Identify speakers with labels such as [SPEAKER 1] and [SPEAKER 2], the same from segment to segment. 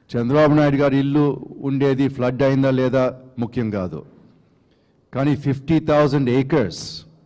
[SPEAKER 1] చంద్రబాబు నాయుడు గారి ఇల్లు ఉండేది ఫ్లడ్ అయిందా లేదా ముఖ్యం కాదు కానీ ఫిఫ్టీ థౌజండ్ ఏకర్స్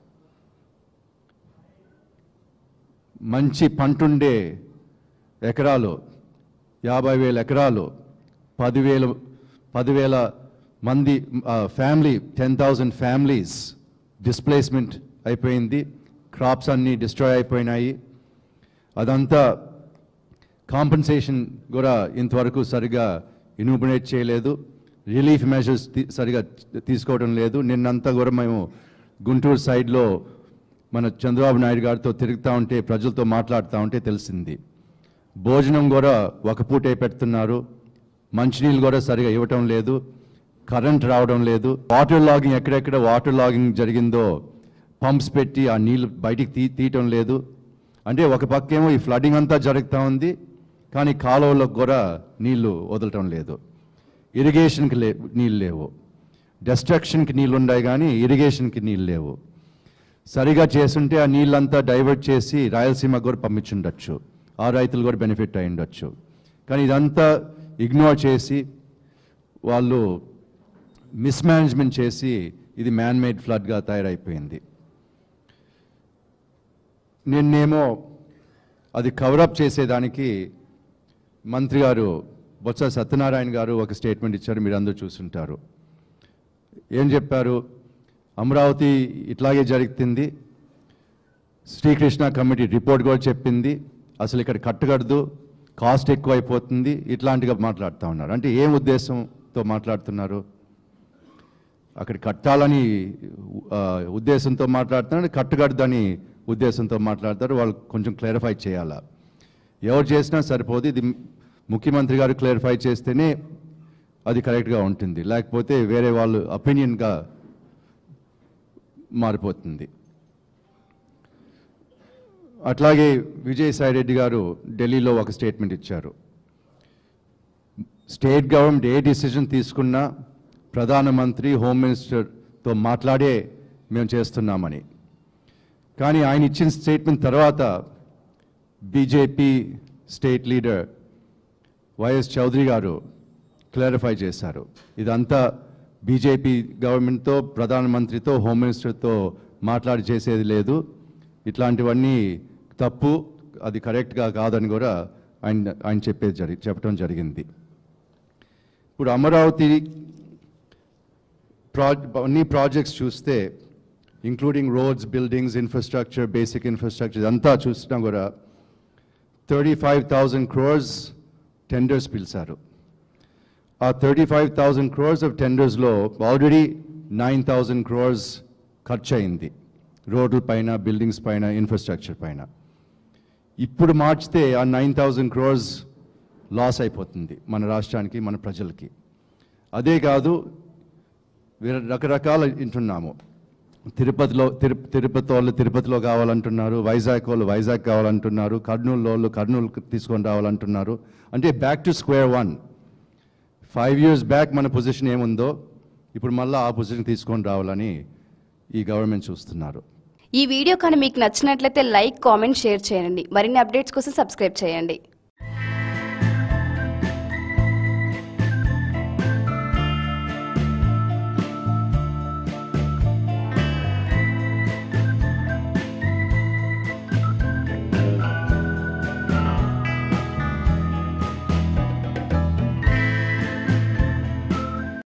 [SPEAKER 1] మంచి పంటుండే ఎకరాలు యాభై వేల ఎకరాలు పదివేల పదివేల మంది family ten thousand families displacement అయిపోయింది క్రాప్స్ అన్నీ డిస్ట్రాయ్ అయిపోయినాయి అదంతా కాంపన్సేషన్ కూడా ఇంతవరకు సరిగా ఇన్యూమినేట్ చేయలేదు రిలీఫ్ మెజర్స్ సరిగా తీసుకోవడం లేదు నిన్నంతా కూడా మేము గుంటూరు సైడ్లో మన చంద్రబాబు నాయుడు గారితో తిరుగుతూ ఉంటే ప్రజలతో మాట్లాడుతూ ఉంటే తెలిసింది భోజనం కూడా ఒక పూటే పెడుతున్నారు మంచినీళ్ళు కూడా సరిగా ఇవ్వటం లేదు కరెంట్ రావడం లేదు వాటర్ లాగింగ్ ఎక్కడెక్కడ వాటర్ లాగింగ్ జరిగిందో పంప్స్ పెట్టి ఆ నీళ్ళు బయటికి తీ తీయటం లేదు అంటే ఒక పక్కేమో ఈ ఫ్లడింగ్ అంతా జరుగుతూ ఉంది కానీ కాలువలకు కూడా నీళ్లు వదలటం లేదు ఇరిగేషన్కి లే నీళ్ళు లేవు డెస్ట్రక్షన్కి నీళ్ళు ఉన్నాయి కానీ ఇరిగేషన్కి నీళ్ళు లేవు సరిగా చేసుంటే ఆ నీళ్ళంతా డైవర్ట్ చేసి రాయలసీమకు కూడా పంపించుండొచ్చు ఆ రైతులు కూడా బెనిఫిట్ అయి ఉండొచ్చు కానీ ఇదంతా ఇగ్నోర్ చేసి వాళ్ళు మిస్మేనేజ్మెంట్ చేసి ఇది మ్యాన్ మేడ్ ఫ్లడ్గా తయారైపోయింది నిన్నేమో అది కవరప్ చేసేదానికి మంత్రి గారు బొత్స సత్యనారాయణ గారు ఒక స్టేట్మెంట్ ఇచ్చారు మీరు అందరూ చూసుంటారు ఏం చెప్పారు అమరావతి ఇట్లాగే జరుగుతుంది శ్రీకృష్ణ కమిటీ రిపోర్ట్ కూడా చెప్పింది అసలు ఇక్కడ కట్టగడదు కాస్ట్ ఎక్కువ అయిపోతుంది ఇట్లాంటిగా మాట్లాడుతూ ఉన్నారు అంటే ఏం ఉద్దేశంతో మాట్లాడుతున్నారు అక్కడ కట్టాలని ఆ, ఉద్దేశంతో మాట్లాడుతున్నారు కట్టగడదని ఉద్దేశంతో మాట్లాడతారు వాళ్ళు కొంచెం క్లారిఫై చేయాలా ఎవరు చేసినా సరిపోదు ఇది ముఖ్యమంత్రి గారు క్లారిఫై చేస్తేనే అది కరెక్ట్గా ఉంటుంది లేకపోతే వేరే వాళ్ళు ఒపీనియన్గా మారిపోతుంది అట్లాగే విజయసాయి రెడ్డి గారు ఢిల్లీలో ఒక స్టేట్మెంట్ ఇచ్చారు స్టేట్ గవర్నమెంట్ ఏ డిసిజన్ తీసుకున్నా ప్రధానమంత్రి హోమ్ మినిస్టర్తో మాట్లాడే మేము చేస్తున్నామని కానీ ఆయన ఇచ్చిన స్టేట్మెంట్ తర్వాత BJP state leader YS Chowdary గారు క్లారిఫై చేశారు ఇదంతా బీజేపీ గవర్నమెంట్తో ప్రధానమంత్రితో హోమ్ మినిస్టర్తో మాట్లాడి చేసేది లేదు ఇట్లాంటివన్నీ తప్పు అది కరెక్ట్గా కాదని కూడా ఆయన ఆయన చెప్పేది జరి చెప్పడం జరిగింది ఇప్పుడు అమరావతి ప్రా అన్ని ప్రాజెక్ట్స్ చూస్తే including roads buildings infrastructure basic infrastructure అంతా చూసినా కూడా thirty five thousand crores tenders పిలిచారు ఆ thirty five thousand crores of టెండర్స్లో ఆల్రెడీ నైన్ థౌజండ్ క్రోర్స్ ఖర్చు అయింది రోడ్ల పైన బిల్డింగ్స్ పైన ఇన్ఫ్రాస్ట్రక్చర్ పైన ఇప్పుడు మార్చితే ఆ నైన్ థౌజండ్ క్రోర్స్ లాస్ అయిపోతుంది మన రాష్ట్రానికి మన ప్రజలకి అదే కాదు వేరే రకరకాల వింటున్నాము తిరుపతిలో తిరు తిరుపతి వాళ్ళు తిరుపతిలో కావాలంటున్నారు వైజాగ్ వాళ్ళు వైజాగ్ కావాలంటున్నారు కర్నూలు వాళ్ళు కర్నూలు తీసుకొని రావాలంటున్నారు అంటే back to square one five years back మన పొజిషన్ ఏముందో ఇప్పుడు మళ్ళీ ఆ పొజిషన్ తీసుకొని రావాలని ఈ గవర్నమెంట్ చూస్తున్నారు
[SPEAKER 2] ఈ వీడియో కానీ మీకు నచ్చినట్లయితే లైక్ కామెంట్ షేర్ చేయండి మరిన్ని అప్డేట్స్ కోసం సబ్స్క్రైబ్ చేయండి